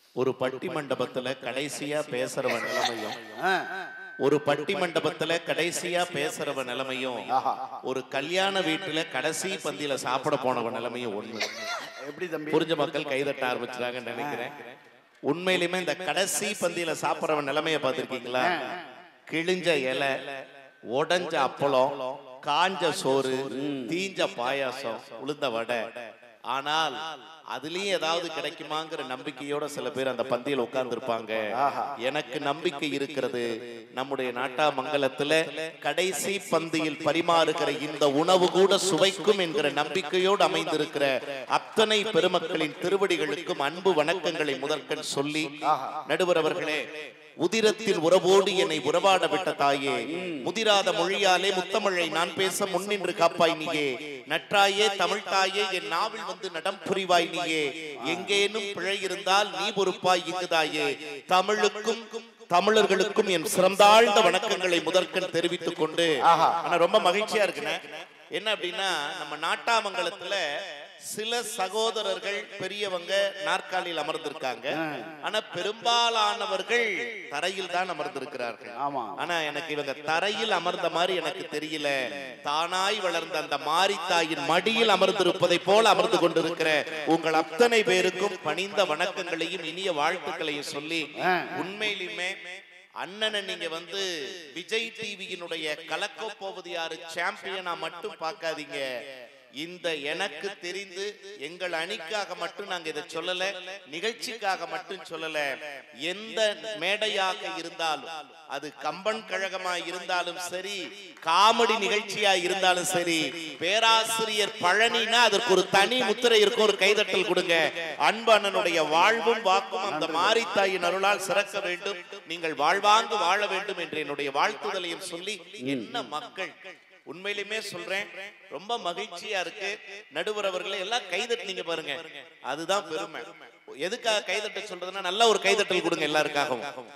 ஒரு பட்டி மண்டபத்துல கடைசியா பேசுறவ நிலைமையும் ஆ, ஒரு பட்டி மண்டபத்துல கடைசியா பேசுறவ நிலைமையும் ஆஹா. ஒரு கல்யாண வீட்டுல கடைசி பந்தியில சாப்பிட போனவ நிலைமையும் ஒண்ணு எப்படி தம்பி புரிஞ்ச மக்கள் கைதட்ட ஆரம்பிச்சாங்கன்னு நினைக்கிறேன் உண்மையிலுமே இந்த கடைசி பந்தியில சாப்பிடுறவன் நிலைமைய பார்த்திருக்கீங்களா கிழிஞ்ச இலை உடைஞ்ச அப்பளம் காஞ்ச சோறு தீஞ்ச பாயாசம் உளுந்த வடை ஆனால் அதுலயும் ஏதாவது கிடைக்குமாங்கிற நம்பிக்கையோட சில பேர் அந்த பந்தியில் உட்கார்ந்துருப்பாங்க எனக்கு நம்பிக்கை இருக்கிறது நம்முடைய நாட்டாமங்கலத்துல கடைசி பந்தியில் பரிமாறுகிற இந்த உணவு கூட சுவைக்கும் என்கிற நம்பிக்கையோடு அமைந்திருக்கிற அத்தனை பெருமக்களின் திருவடிகளுக்கும் அன்பு வணக்கங்களை முதற்கண் சொல்லி நடுவர் அவர்களே உதிரத்தின் உறவோடு என்னை உறவாட விட்ட தாயே முதிராத மொழியாலே முத்தமிழை நான் பேச முன்னின்று காப்பாய் நீயே நற்றாயே தமிழ் தாயே என் நாவில் வந்து நடம் புரிவாய் நீயே எங்கேனும் பிழை இருந்தால் நீ பொறுப்பாய் இங்குதாயே தமிழுக்கும் தமிழர்களுக்கும் என் சிறந்தாழ்ந்த வணக்கங்களை முதற்கண் தெரிவித்துக் கொண்டு ஆனா ரொம்ப மகிழ்ச்சியா இருக்குண்ணே என்ன அப்படின்னா நம்ம நாட்டாமங்கலத்துல சில சகோதரர்கள் பெரியவங்க நாற்காலியில் அமர்ந்திருக்காங்க ஆனா பெரும்பாலானவர்கள் தரையில் தான் அமர்ந்திருக்கிறார்கள் ஆமா ஆனா எனக்கு இவங்க தரையில் அமர்ந்த மாதிரி எனக்கு தெரியல தானாய் வளர்ந்த அந்த மாரித்தாயின் மடியில் அமர்ந்திருப்பதை போல அமர்ந்து கொண்டிருக்கிற உங்கள் அத்தனை பேருக்கும் பணிந்த வணக்கங்களையும் இனிய வாழ்த்துக்களையும் சொல்லி உண்மையிலுமே அண்ணனை நீங்க வந்து விஜய் டிவியினுடைய கலக்க போவது யாரு சாம்பியனா மட்டும் பார்க்காதீங்க இந்த எனக்கு தெரிந்து எங்கள் அணிக்காக மட்டும் நாங்க இதை சொல்லல நிகழ்ச்சிக்காக மட்டும் சொல்லல எந்த மேடையாக இருந்தாலும் அது கம்பன் கழகமா இருந்தாலும் சரி காமெடி நிகழ்ச்சியா இருந்தாலும் சரி பேராசிரியர் பழனினா அதற்கு ஒரு தனி முத்திரை இருக்கும் ஒரு கைதட்டல் கொடுங்க அன்பு அண்ணனுடைய வாழ்வும் வாக்கும் அந்த மாரித்தாயின் அருளால் சிறக்க வேண்டும் நீங்கள் வாழ்வாங்கு வாழ வேண்டும் என்று என்னுடைய வாழ்த்துதலையும் சொல்லி என்ன மக்கள் உண்மையிலுமே சொல்றேன் ரொம்ப மகிழ்ச்சியா இருக்கு நடுவர் அவர்களே எல்லாம் கைதட்டினீங்க பாருங்க அதுதான் பெருமை எதுக்காக கைதட்ட சொல்றதுன்னா நல்ல ஒரு கைதட்டல் கொடுங்க எல்லாருக்காகவும்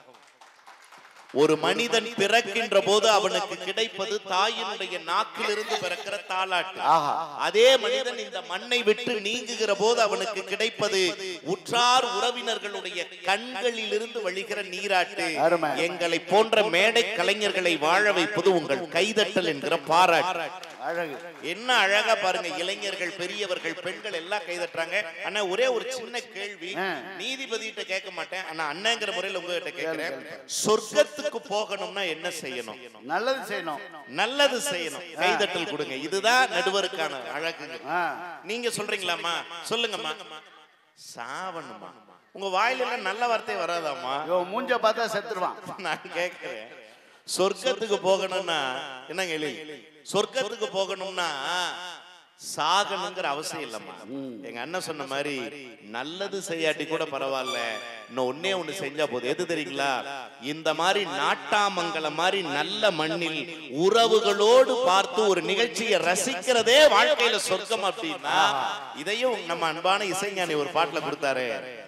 ஒரு மனிதன் பிறக்கின்ற போது அவனுக்கு கிடைப்பது தாயினுடைய நாக்கிலிருந்து பிறக்கிற தாலாட்டு அதே மனிதன் இந்த மண்ணை விட்டு நீங்குகிற போது அவனுக்கு கிடைப்பது உற்றார் உறவினர்களுடைய கண்களிலிருந்து வழிகிற நீராட்டு அருமை. எங்களை போன்ற மேடை கலைஞர்களை வாழ வைப்பது உங்கள் கைதட்டல் என்கிற பாராட்டு அழகு என்ன அழகா பாருங்க இளைஞர்கள் பெரியவர்கள் பெண்கள் எல்லாம் கைதட்டுறாங்க ஆனா ஒரே ஒரு சின்ன கேள்வி நீதிபதி கிட்ட கேட்க மாட்டேன் ஆனா அண்ணங்கிற முறையில் உங்ககிட்ட கேட்கிறேன் சொர்க்கத்துக்கு போகணும்னா என்ன செய்யணும் நல்லது செய்யணும் நல்லது செய்யணும் கைதட்டல் கொடுங்க இதுதான் நடுவருக்கான அழகு ஆ, நீங்க சொல்றீங்களாம்மா சொல்லுங்கம்மா சாவணுமா உங்க வாயில எல்லாம் நல்ல வார்த்தை வராதாம்மா இவன் மூஞ்ச பார்த்தா செத்துருவான் நான் கேட்கிறேன் சொர்க்கத்துக்கு போகணும்னா என்ன கேள்வி சொர்க்கத்துக்கு போகணும்னா சாகணுங்கிற அவசியம் இல்லம்மா எங்க அண்ணன் சொன்ன மாதிரி நல்லது செய்யாட்டி கூட பரவாயில்ல இன்னும் ஒன்னே ஒண்ணு செஞ்சா போதும் எது தெரியுங்களா இந்த மாதிரி நாட்டாமங்கலம் மாதிரி நல்ல மண்ணில் உறவுகளோடு பார்த்து ஒரு நிகழ்ச்சியை ரசிக்கிறதே வாழ்க்கையில சொர்க்கம் அப்படின்னா இதையும் நம்ம அன்பான இசைஞானி ஒரு பாட்டுல கொடுத்தாரு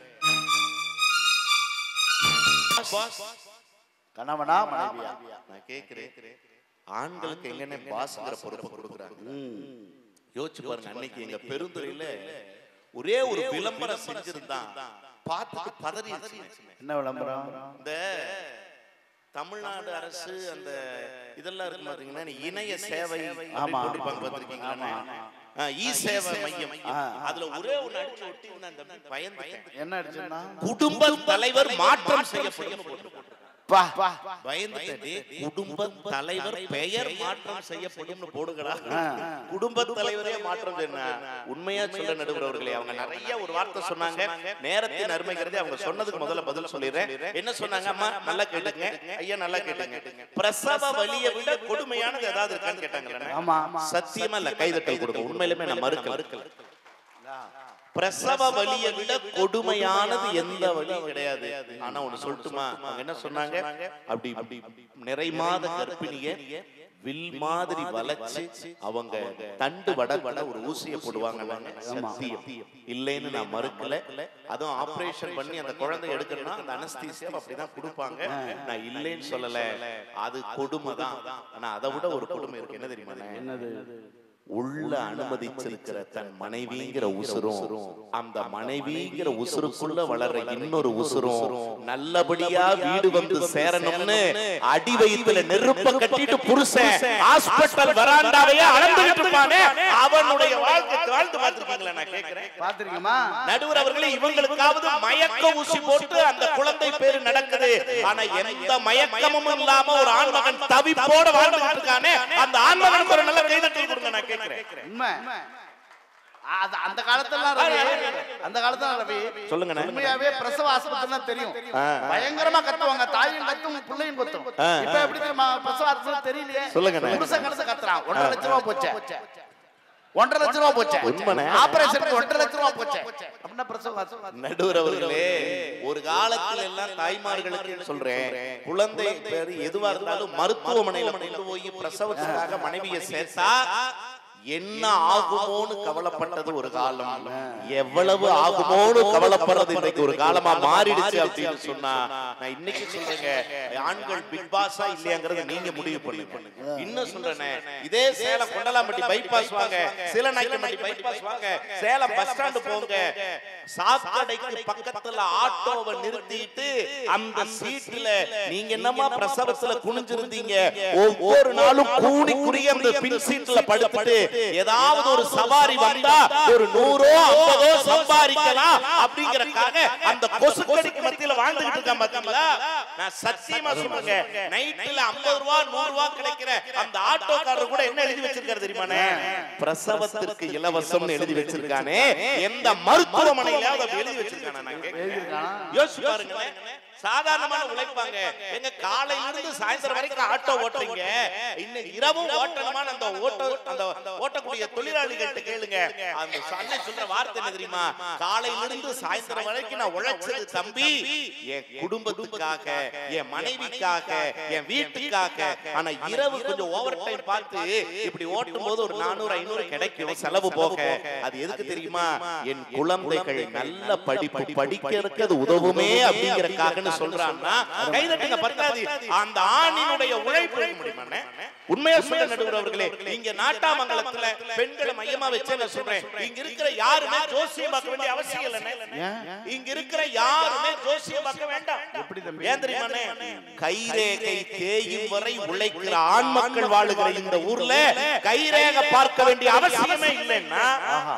கணவனா மனைவியா நான் கேக்குறேன் ஆண்களுக்கு எங்கன்னு பாஸ்ங்கிற பொறுப்பை கொடுக்குறாங்க யோசிச்சு பாருங்க அன்னைக்கு எங்க பெருந்துறையில ஒரே ஒரு விளம்பரம் செஞ்சிருந்தான் பார்த்துட்டு பதறி என்ன விளம்பரம் இந்த தமிழ்நாடு அரசு அந்த இதெல்லாம் இருக்கு பாத்தீங்கன்னா இணைய சேவை ஆமா, போட்டிருப்பாங்க பார்த்திருக்கீங்களா இ சேவை மையம் அதுல ஒரே ஒண்ணு அடிச்சு ஒட்டி இருந்தா அந்த பயந்துட்டேன் என்ன அடிச்சுன்னா குடும்ப தலைவர் மாற்றம் செய்யப்படும் போட்டிருப்பாங்க. பா பா பயந்துட்டேன் டேய், குடும்ப தலைவர் பெயர் மாற்றம் செய்யப்படும்னு போடுகிறா குடும்ப தலைவரே மாற்றம் சொன்னா உண்மையா சொல்ல நடுவர் அவர்களே அவங்க நிறைய ஒரு வார்த்தை சொன்னாங்க நேரத்தின் அருமைங்கிறதே அவங்க சொன்னதுக்கு முதல்ல பதில் சொல்லிடுறேன் என்ன சொன்னாங்க அம்மா நல்லா கேட்டுங்க ஐயா நல்லா கேட்டுங்க பிரசவ வலியை விட கொடுமையானது ஏதாவது இருக்கான்னு கேட்டாங்க ஆமா ஆமா சத்தியமா இல்ல கைதட்டல் கொடுங்க உண்மையிலுமே நான் மறுக்கல பிரசவ வலியை விட கொடுமையானது எந்த வலியும் கிடையாது ஆனா ஒண்ணு சொல்லட்டுமா அவங்க என்ன சொன்னாங்க அப்படி அப்படி நிறை மாத கர்ப்பிணிய வில் மாதிரி வளைச்சு அவங்க தண்டு வட வட ஒரு ஊசியை போடுவாங்க சத்தியம் இல்லைன்னு நான் மறுக்கல அதுவும் ஆபரேஷன் பண்ணி அந்த குழந்தை எடுக்கணும்னா அந்த அனஸ்தீசியா அப்படிதான் கொடுப்பாங்க நான் இல்லைன்னு சொல்லல அது கொடுமை தான் ஆனா அதை விட ஒரு கொடுமை இருக்கு என்ன தெரியுமா என்னது உள்ள அனுமதிச்சிருக்கிற தன் மனைவிங்கிற உசுரும் அந்த மனைவிங்கிற உசுருக்குள்ள வளர்ற இன்னொரு உசுரும் நல்லபடியா வீடு வந்து சேரணும்னு அடி வயித்துல நெருப்ப கட்டிட்டு புருஷன் ஹாஸ்பிட்டல் வராண்டாவையே அளந்துகிட்டு இருப்பானே அவனுடைய வாழ்க்கை வாழ்ந்து பார்த்திருக்கீங்களா நான் கேக்குறேன் பாத்திருக்கீமா நடுவர் அவர்களே இவங்களுக்காவது மயக்க ஊசி போட்டு அந்த குழந்தை பேரு நடக்குது ஆனா எந்த மயக்கமும் இல்லாம ஒரு ஆண்மகன் தவிப்போட வாழ்ந்துட்டு இருக்கானே அந்த ஆண்மகனுக்கு ஒரு நல்ல கைதட்டல் கொடுங்க நான் கேட்கிறேன் உண்மை அது அந்த காலத்துல ரவி அந்த காலத்துல ரவி சொல்லுங்கண்ணே. உண்மையாவே பிரசவ ஆஸ்பத்திரினா தெரியும் பயங்கரமா கத்துவாங்க தாயும் கத்தும் பிள்ளையும் கத்தும் இப்ப எப்படி தெரியுமா பிரசவ ஆஸ்பத்திரி தெரியலையே சொல்லுங்கண்ணே. புருஷன் கடைசி கத்துறான் ஒன்றரை லட்சம் ரூபா போச்சு ஒன்றரை லட்சம் ரூபா போச்சு உண்மைண்ணே. ஆபரேஷனுக்கு ஒன்றரை லட்சம் ரூபா போச்சு அப்படின்னா பிரசவ ஆஸ்பத்திரி நடுவர் அவர்களே ஒரு காலத்துல எல்லாம் தாய்மார்களுக்கு சொல்றேன் குழந்தை பேரு எதுவா இருந்தாலும் மருத்துவமனையில கொண்டு போய் பிரசவத்துக்காக மனைவியை சேர்த்தா என்ன ஆகுமோன்னு கவலைப்பட்டது ஒரு காலம் எவ்வளவு ஆகுமோன்னு கவலைப்படுறது இன்னைக்கு ஒரு காலமா மாறிடுச்சு அப்படின்னு சொன்னா நான் இன்னைக்கு சொல்றேங்க ஆண்கள் பிக் பாஸா இல்லையாங்கிறத நீங்க முடிவு பண்ணுங்க இன்னும் சொல்றேனே இதே சேலம் கொண்டலாம்பட்டி பைபாஸ் வாங்க சிலநாய்க்கம்பட்டி பைபாஸ் வாங்க சேலம் பஸ் ஸ்டாண்டு போங்க சாக்கடைக்கு பக்கத்துல ஆட்டோவை நிறுத்திட்டு அந்த சீட்ல நீங்க என்னமா பிரசவத்துல குனிஞ்சிருந்தீங்க ஒவ்வொரு நாளும் கூடி குறுகி அந்த பின் சீட்ல படுத்துட்டு ஏதாவது ஒரு சவாரி வந்தா ஒரு நூறோ ஐம்பதோ சம்பாதிக்கலாம் அப்படிங்கறக்காக அந்த கொசுக்கடிக்கு மத்தியில வாழ்ந்துகிட்டு இருக்கான் பாத்தீங்களா நான் சத்தியமா சொல்றேங்க நைட்ல ஐம்பது ரூபா நூறு ரூபா கிடைக்கிற அந்த ஆட்டோக்காரர் கூட என்ன எழுதி வச்சிருக்காரு தெரியுமாண்ணே பிரசவத்திற்கு இலவசம்னு எழுதி வச்சிருக்கானே எந்த மருத்துவமனையிலாவது அப்படி எழுதி வச்சிருக்கானா நான் கேட்கிறேன் யோசிச்சு பாருங்களேன் சாதாரணமான உழைப்பாங்க எங்க காலையில இருந்து சாயந்தரம் வரைக்கும் ஆட்டோ ஓட்டுறீங்க இன்னும் இரவும் ஓட்டணுமான அந்த ஓட்ட அந்த ஓட்டக்கூடிய தொழிலாளிகள்ட்ட கேளுங்க அந்த அண்ணன் சொல்ற வார்த்தை என்ன தெரியுமா காலையில இருந்து சாயந்தரம் வரைக்கும் நான் உழைச்சது தம்பி என் குடும்பத்துக்காக என் மனைவிக்காக என் வீட்டுக்காக ஆனா இரவு கொஞ்சம் ஓவர் டைம் பார்த்து இப்படி ஓட்டும் போது ஒரு நானூறு ஐநூறு கிடைக்கும் செலவு போக அது எதுக்கு தெரியுமா என் குழந்தைகள் நல்ல படிப்பு படிக்கிறதுக்கு அது உதவுமே அப்படிங்கறக்காகன்னு சொல்றான்னா கைதட்டுங்க பத்தாது அந்த ஆணினுடைய உழைப்பு இருக்க முடியுமா உண்மையா சொல்ல நடுவர் அவர்களே இங்க நாட்டாமங்கலத்துல பெண்களை மையமா வச்சு நான் சொல்றேன் இங்க இருக்கிற யாருமே ஜோசியம் பார்க்க வேண்டிய அவசியம் இல்லைண்ணே இங்க இருக்கிற யாருமே ஜோசியம் பார்க்க வேண்டாம் ஏன் தெரியுமாண்ணே கைரேகை தேயும் வரை உழைக்கிற ஆண் மக்கள் வாழுகிற இந்த ஊர்ல கைரேகை பார்க்க வேண்டிய அவசியமே இல்லைன்னா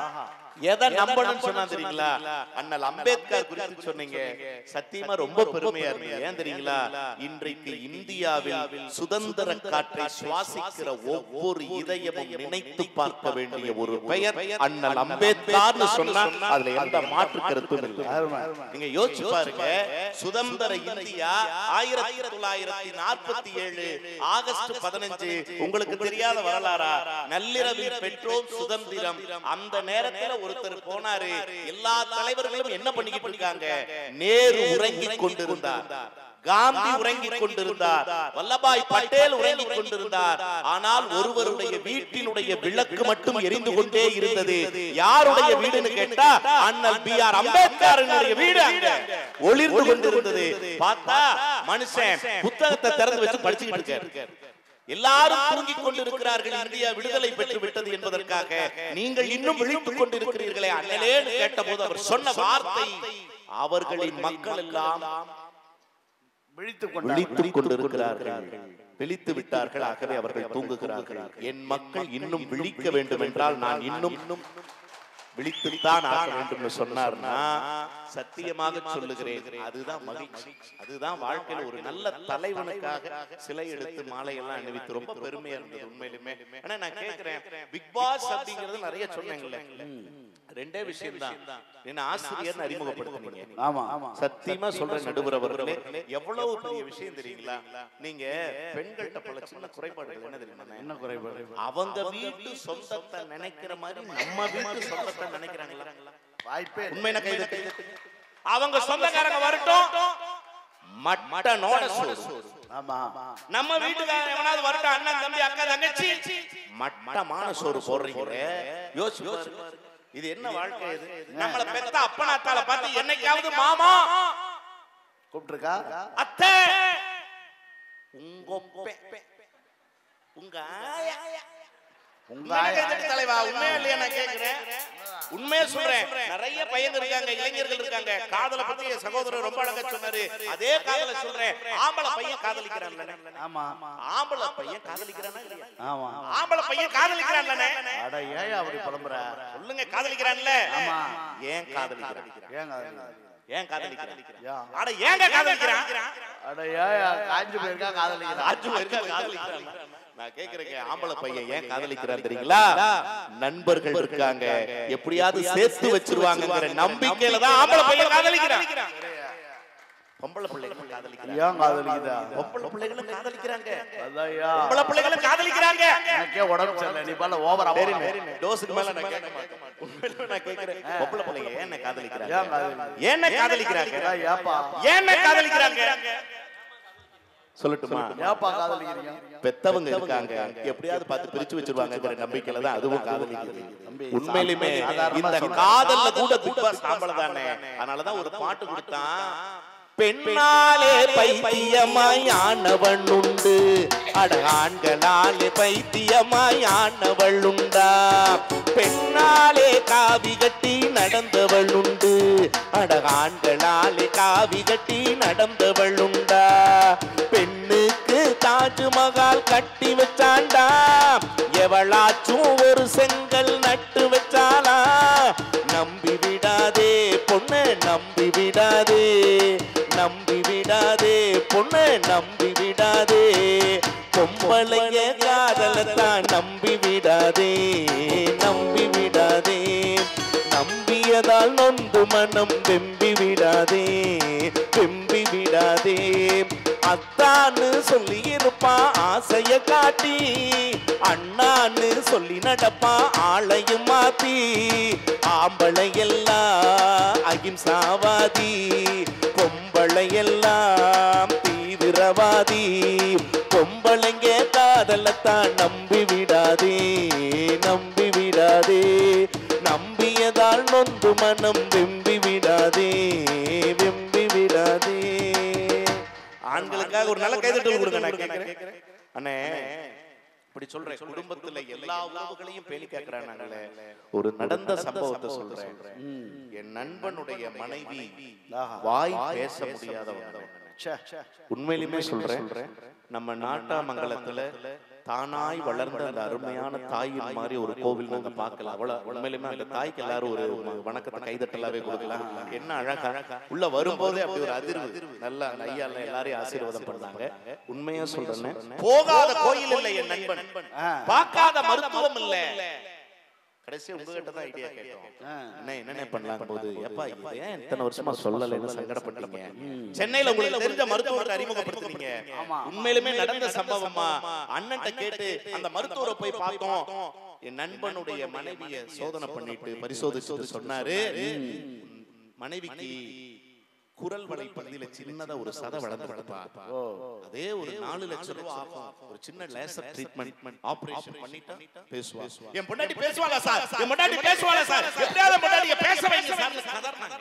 எதை நம்பணும்னு சொன்னா தெரியுங்களா அண்ணல் அம்பேத்கர் குறித்து சொன்னீங்க சத்தியமா ரொம்ப பெருமையா இருக்கு ஏன் தெரியுங்களா இன்றைக்கு இந்தியாவில் சுதந்திர காற்றை சுவாசிக்கிற ஒவ்வொரு இதயமும் நினைத்து பார்க்க வேண்டிய ஒரு பெயர் அண்ணல் அம்பேத்கர்னு சொன்னா அதுல எந்த மாற்று கருத்தும் இல்லை நீங்க யோசிச்சு பாருங்க சுதந்திர இந்தியா ஆயிரத்தி தொள்ளாயிரத்தி நாற்பத்தி ஏழு ஆகஸ்ட் பதினஞ்சு உங்களுக்கு தெரியாத வரலாறா நள்ளிரவில் பெற்றோம் சுதந்திரம் அந்த நேரத்துல ஒருத்தர் போனாரு எல்லா தலைவர்களும் என்ன பண்ணிக்கிட்டு இருக்காங்க நேரு உறங்கிக் கொண்டிருந்தார் காந்தி உறங்கிக் கொண்டிருந்தார் வல்லபாய் பட்டேல் உறங்கிக் கொண்டிருந்தார் ஆனால் ஒருவருடைய வீட்டினுடைய விளக்கு மட்டும் எரிந்து கொண்டே இருந்தது யாருடைய வீடுன்னு கேட்டா அண்ணல் பி ஆர் அம்பேத்கருடைய வீடு அங்க ஒளிர்ந்து கொண்டிருந்தது பார்த்தா மனுஷன் புத்தகத்தை திறந்து வச்சு படிச்சுக்கிட்டு இருக்காரு எல்லாரும் தூங்கிக் கொண்டிருக்கிறார்கள் இந்தியா விடுதலை பெற்று விட்டது என்பதற்காக நீங்கள் இன்னும் விழித்துக் கொண்டிருக்கிறீர்களே அண்ணலேன்னு கேட்டபோது அவர் சொன்ன வார்த்தை அவர்களின் மக்கள் எல்லாம் விழித்துக் விழித்துக் கொண்டிருக்கிறார்கள் விழித்து விட்டார்கள் ஆகவே அவர்கள் தூங்குகிறார்கள் என் மக்கள் இன்னும் விழிக்க வேண்டும் என்றால் நான் இன்னும் இன்னும் விழித்துத்தான் ஆக வேண்டும் சொன்னார்னா சத்தியமாக சொல்லுகிறேன் அதுதான் மகிழ்ச்சி அதுதான் வாழ்க்கையில் ஒரு நல்ல தலைவனுக்காக சிலை எடுத்து மாலையெல்லாம் அணிவித்து ரொம்ப பெருமையா இருந்தது உண்மையிலுமே ஆனா நான் கேட்கிறேன் பிக் பாஸ் அப்படிங்கிறது நிறைய சொன்னேங்கல்ல ரெண்டே விஷயம் தான் என்ன ஆசிரியர் அறிமுகப்படுத்தினீங்க ஆமா ஆமா சத்தியமா சொல்ற நடுவர் அவர்களே எவ்வளவு பெரிய விஷயம் தெரியுங்களா நீங்க பெண்கள்கிட்ட பல சின்ன குறைபாடுகள் என்ன தெரியுமா என்ன குறைபாடு அவங்க வீட்டு சொந்தத்தை நினைக்கிற மாதிரி நம்ம வீட்டு சொந்தத்தை நினைக்கிறாங்களா வாய்ப்பே இல்லை. உண்மையான கைது அவங்க சொந்தக்காரங்க வரட்டும் மட்டனோட சோறு ஆமா நம்ம வீட்டுக்காரன் எவனாவது வரட்டும் அண்ணன் தம்பி அக்கா தங்கச்சி மட்டமான சோறு போடுறீங்களே யோசிச்சு பாருங்க. இது என்ன வாழ்க்கை இது நம்மள பெத்த அப்பனாத்தால பார்த்து என்னைக்காவது மாமா கூப்பிட்டுருக்கா அத்தை உங்க ஒப்பே, உங்க ஆயா உங்க உண்மையா ஆயா- கைதட்டு தலைவா உண்மையா இல்லையா நான் கேக்குறேன் உண்மையா சொல்றேன் நிறைய பையங்க இருக்காங்க இளைஞர்கள் இருக்காங்க காதலை பத்தி என் சகோதரர் ரொம்ப அழகா சொன்னாரு அதே காதலை சொல்றேன் ஆம்பளை பையன் காதலிக்கிறான்ல ஆமா ஆம்பளை பையன் காதலிக்கிறானா இல்லையா ஆமா ஆம்பளை பையன் காதலிக்கிறான்ல அட ஏன் அப்படி புலம்புற சொல்லுங்க காதலிக்கிறான்ல ஆமா. ஏன் காதலிக்கிறான் ஏங்க அது? ஏன் காதலிக்கிறான் ஏன்? அட ஏங்க காதலிக்கிறான் அட ஏன் காஞ்சி போயிருக்கா காதலிக்கிறா ராஜு இருக்கா காதலிக்கிறான் நான் கேக்குறேங்க ஆம்பளை பையன் ஏன் காதலிக்கிறான் தெரியுங்களா நண்பர்கள் இருக்காங்க எப்படியாவது சேர்த்து வச்சிருவாங்கங்கிற நம்பிக்கையில தான் ஆம்பளை பையன் காதலிக்கிறான் பொம்பளை பிள்ளைகளும் காதலிக்கிறாங்க ஏன் காதலிக்குதா பொம்பளை பிள்ளைகளும் காதலிக்கிறாங்க அதான் ஏன்? பொம்பளை பிள்ளைகளும் காதலிக்கிறாங்க எனக்கே உடம்பு சரியில்லை நீ பால ஓவரா டோஸுக்கு மேல நான் கேட்க மாட்டேன் உண்மையிலுமே நான் கேக்குறேன் பொம்பளை பிள்ளைங்க ஏன் ஏன் காதலிக்கிறாங்க காதலிக்குது? ஏன் காதலிக்கிறாங்க அதான் ஏப்பா ஏன் காதலிக்கிறாங்க சொல்லட்டுமா ஏப்பா காதலிக்கிறீங்க பெத்தவங்க இருக்காங்க எப்படியாவது பார்த்து பிரிச்சு வச்சிருவாங்கங்கிற நம்பிக்கையில தான் அதுவும் காதலிக்குது உண்மையிலுமே இந்த காதல்ல கூட பிக் பாஸ் ஆம்பளை தானே அதனாலதான் ஒரு பாட்டு கொடுத்தான் பெண்ணாலே பைத்தியமாய் ஆனவன் உண்டு அட ஆண்களாலே பைத்தியமாய் ஆனவள் உண்டா பெண்ணாலே காவி கட்டி நடந்தவள் உண்டு அட ஆண்களாலே காவி கட்டி நடந்தவள் உண்டா பெண்ணுக்கு தாஜ்மஹால் கட்டி வச்சாண்டா எவளாச்சும் ஒரு செங்கல் நட்டு வச்சாலா நம்பி விடாதே பொண்ணு நம்பி விடாதே நம்பி விடாதே பொண்ணு நம்பி விடாதே பொம்பளைய காதலத்தான் நம்பி விடாதே நம்பி விடாதே நம்பியதால் நொந்து மனம் வெம்பி விடாதே வெம்பி விடாதே அத்தான்னு சொல்லி இருப்பான் ஆசைய காட்டி அண்ணான்னு சொல்லி நடப்பான் ஆளையும் மாத்தி ஆம்பளை எல்லாம் அகிம்சாவாதி பொம்பளை எல்லாம் தீவிரவாதி பொம்பளைங்க காதலத்தான் நம்பி விடாதே நம்பி விடாதே நம்பியதால் நொந்து மனம் வெம்பி விடாதே வெம்பி விடாதே ஆண்களுக்காக ஒரு நல்ல கைதட்டல் கொடுங்க நான் கேட்கிறேன் அண்ணே இப்படி சொல்றேன் குடும்பத்துல எல்லா உறவுகளையும் பேணி கேட்கிறாங்களே ஒரு நடந்த சம்பவத்தை சொல்றேன் என் நண்பனுடைய மனைவி வாய் பேச முடியாதவங்க ச்சே, ச்சே. உண்மையிலுமே சொல்றேன் நம்ம நாட்டாமங்கலத்துல தானாய் வளர்ந்த அந்த அருமையான தாயின் மாதிரி ஒரு கோவில் நாங்க பார்க்கல அவ்வளவு உண்மையிலுமே அந்த தாய்க்கு எல்லாரும் ஒரு ம- வணக்கத்தை கைதட்டலாவே கொடுக்கலாம் என்ன அழகா உள்ள வரும்போதே அப்படி ஒரு அதிர்வு நல்லா ஐயா எல்லாரையும் ஆசீர்வாதம் பண்ணாங்க உண்மையா சொல்றேன் போகாத கோயில் இல்லை என் நண்பன் ஆ. பார்க்காத மருத்துவம் இல்ல கடைசியா உங்ககிட்ட தான் ஐடியா கேட்டோம் ஆ. என்ன என்னென்ன பண்ணலாம் போது எப்பா இது ஏன் இத்தனை வருஷமா சொல்லலைன்னு சங்கடப்பட்டீங்க சென்னையில உங்களுக்கு தெரிஞ்ச மருத்துவரை அறிமுகப்படுத்துனீங்க உண்மையிலுமே நடந்த சம்பவமா அண்ணன்ட்ட கேட்டு அந்த மருத்துவரை போய் பார்த்தோம் என் நண்பனுடைய மனைவிய சோதனை பண்ணிட்டு பரிசோதிச்சு சொன்னாரு மனைவிக்கு குரல் வலை பகுதியில சின்னதா ஒரு சதை வளர்ந்துருப்பா அதே ஒரு நாலு லட்சம் ரூபாய் ஆகும் ஒரு சின்ன லேசர் ட்ரீட்மெண்ட் ஆபரேஷன் பண்ணிட்டா பேசுவா என் பொண்டாட்டி பேசுவாளா சார் என் பொண்டாட்டி பேசுவாளா சார் எப்படியாவது பொண்டாட்டிய பேச வைங்க சார் கதறினாங்க.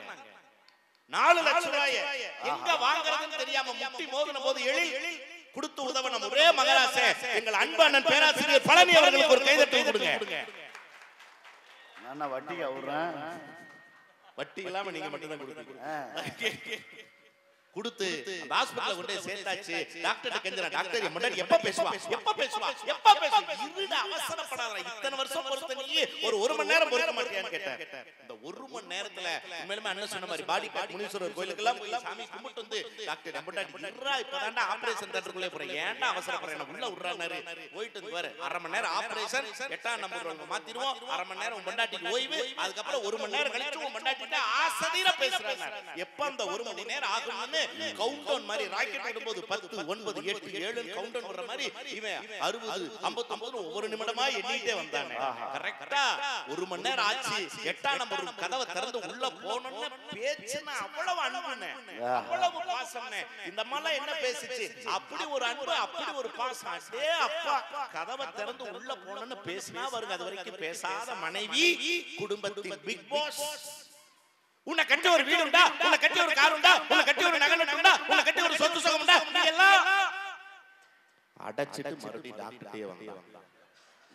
நாலு லட்சம் ரூபாய எங்க வாங்குறதுன்னு தெரியாம முட்டி மோதின போது எழி கொடுத்து உதவணும் ஒரே மகராசே எங்கள் அன்பு அண்ணன் பேராசிரியர் பழனி அவர்களுக்கு ஒரு கைதட்டல் கொடுங்க நான் என்ன வட்டிக்கு விடுறேன் வட்டி இல்லாம நீங்க மட்டும் தான் கொடுப்பீங்க கொடுத்து அந்த ஹாஸ்பிடல்ல கொண்டு போய் சேர்த்தாச்சு டாக்டர் கெஞ்சறா டாக்டர் என் முன்னாடி எப்ப பேசுவா எப்ப பேசுவா எப்ப பேசுவா இருடா அவசரப்படாத இத்தனை வருஷம் பொறுத்த நீ ஒரு ஒரு மணி நேரம் பொறுக்க மாட்டியான்னு கேட்டேன் இந்த ஒரு மணி நேரத்துல உண்மையிலுமே அண்ணன் சொன்ன மாதிரி பாடி காட் முனீஸ்வரர் கோயிலுக்கு எல்லாம் போய் சாமி கும்பிட்டு வந்து டாக்டர் என் முன்னாடி இருடா இப்பதான்டா ஆபரேஷன் தேட்டருக்குள்ளே போறேன் ஏன்டா அவசரப்படுறேன் என்ன உள்ள விடுறாரு போயிட்டு வந்து பாரு அரை மணி நேரம் ஆபரேஷன் எட்டாம் நம்பர் உங்க மாத்திருவோம் அரை மணி நேரம் உன் பொண்டாட்டிக்கு ஓய்வு அதுக்கப்புறம் ஒரு மணி நேரம் கழிச்சு உன் பொண்டாட்டிட்ட ஆசதீர பேசுறாங்க எப்ப அந்த ஒரு மணி நேரம் ஆகும்னு கவுண்ட் டவுன் மாதிரி ராக்கெட் விடும்போது பத்து ஒன்பது எட்டு ஏழு கவுண்ட் டவுன் வர்ற மாதிரி இவன் அறுபது ஐம்பத்தி ஒன்பது ஒவ்வொரு நிமிடமா எண்ணிட்டே வந்தானே கரெக்டா ஒரு மணி நேரம் ஆச்சு எட்டாம் நம்பர் கதவை திறந்து உள்ள போனோம்னு பேச்சுன்னா அவ்வளவு அன்புன்னு அவ்வளவு பாசம்னு இந்த மாதிரிலாம் என்ன பேசுச்சு அப்படி ஒரு அன்பு அப்படி ஒரு பாசம் அடே அப்பா கதவை திறந்து உள்ள போனோம்னு பேசினா வருங்க அது வரைக்கும் பேசாத மனைவி குடும்பத்தின் பிக் பாஸ் உன்னை கட்டி ஒரு வீடு உண்டா உன்னை கட்டி ஒரு கார் உண்டா உன்னை கட்டி ஒரு நகை நட்டு உண்டா உன்னை கட்டி ஒரு சொத்து சுகம் உண்டா நீ எல்லாம் அடைச்சிட்டு மறுபடியும் டாக்டர்ட்டே வந்தான்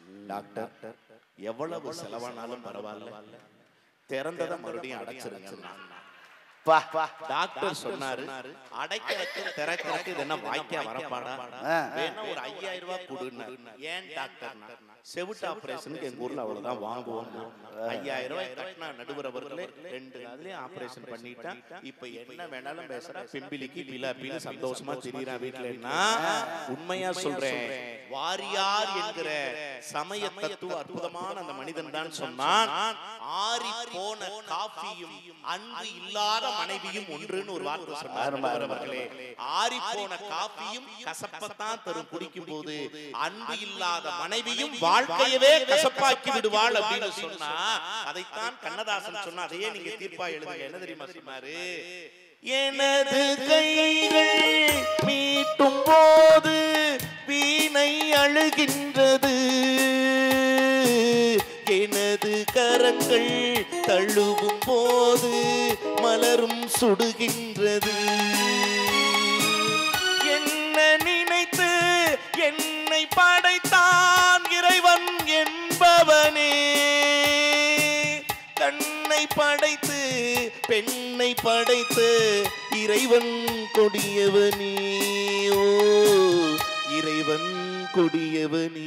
டாக்டர் எவ்வளவு செலவானாலும் பரவாயில்ல திறந்ததை மறுபடியும் அடைச்சிருங்க பா பா டாக்டர் சொன்னாரு அடைக்கிறதுக்கு திறக்கிறதுக்கு இது என்ன வாய்க்கா வரப்பாடா ஆ. வேணா ஒரு ஐயாயிரம் ரூபாய் கொடுன்னாரு ஏன் டாக்டர் செவிட்டு ஆபரேஷனுக்கு எங்க ஊர்ல அவ்வளவுதான் வாங்குவோம் ஐயாயிரம் ரூபாய் கட்டினா நடுவர் அவர்களே ரெண்டு நாள்லயே ஆபரேஷன் பண்ணிட்டா இப்ப என்ன வேணாலும் பேசுறா பிம்பிலிக்கு பிலாப்பின்னு சந்தோஷமா திரியறா வீட்டுலன்னா உண்மையா சொல்றேன் வாரியார் என்கிற சமய தத்துவ அற்புதமான அந்த மனிதன் தான் சொன்னான் ஆறி போன காஃபியும் அன்பு இல்லாத மனைவியும் ஒன்றுன்னு ஒரு வார்த்தை சொன்னார் நடுவர் அவர்களே ஆறி போன காஃபியும் கசப்பத்தான் தரும் குடிக்கும் போது அன்பு இல்லாத மனைவியும் வாழ்க்கையவே கசப்பாக்கி விடுவாள் அப்படின்னு சொன்னா அதைத்தான் கண்ணதாசன் சொன்னா அதையே நீங்க தீர்ப்பா எழுதுங்க என்ன தெரியுமா சொன்னாரு எனது கைகள் மீட்டும் போது வீணை அழுகின்றது எனது கரங்கள் தழுவும் போது மலரும் சுடுகின்றது என்ன நினைத்து என்னை படைத்தான் இறைவன் என்பவனே கண்ணை படைத்து பெண்ணை படைத்து இறைவன் கொடியவனே ஓ இறைவன் கொடியவனே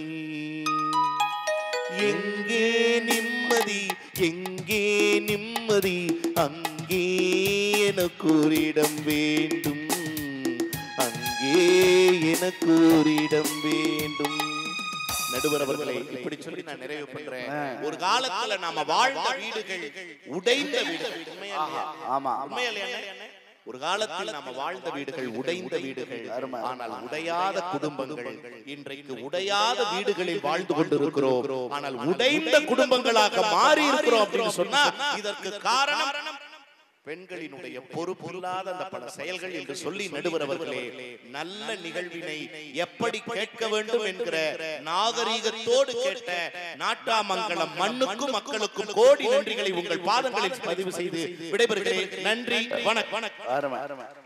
எங்கே நிம்மதி எங்கே நிம்மதி அங்கே எனக்கு ஒரு இடம் வேண்டும் அங்கே எனக்கு ஒரு இடம் வேண்டும் நடுவர் அவர்களை இப்படி சொல்லி நான் நிறைவு பண்றேன் ஒரு காலத்துல நாம வாழ்ந்த வீடுகள் உடைந்த வீடுகள் உண்மையா இல்லையா? ஆமா ஆமா உண்மையா இல்லையா அண்ணே? ஒரு காலத்தில் நாம வாழ்ந்த வீடுகள் உடைந்த வீடுகள் அருமை. ஆனால் உடையாத குடும்பங்கள் இன்றைக்கு உடையாத வீடுகளில் வாழ்ந்து கொண்டிருக்கிறோம் ஆனால் உடைந்த குடும்பங்களாக மாறி இருக்கிறோம் அப்படின்னு சொன்னா இதற்கு காரணம் பெண்களினுடைய பொறுப்பில்லாத அந்த பல செயல்கள் என்று சொல்லி நடுவர் அவர்களே நல்ல நிகழ்வினை எப்படி கேட்க வேண்டும் என்கிற நாகரீகத்தோடு கேட்ட நாட்டாமங்கலம் மண்ணுக்கும் மக்களுக்கும் கோடி நன்றிகளை உங்கள் பாதங்களில் பதிவு செய்து விடைபெறுகிறேன் நன்றி வணக்கம் வணக்கம் அருமை அருமை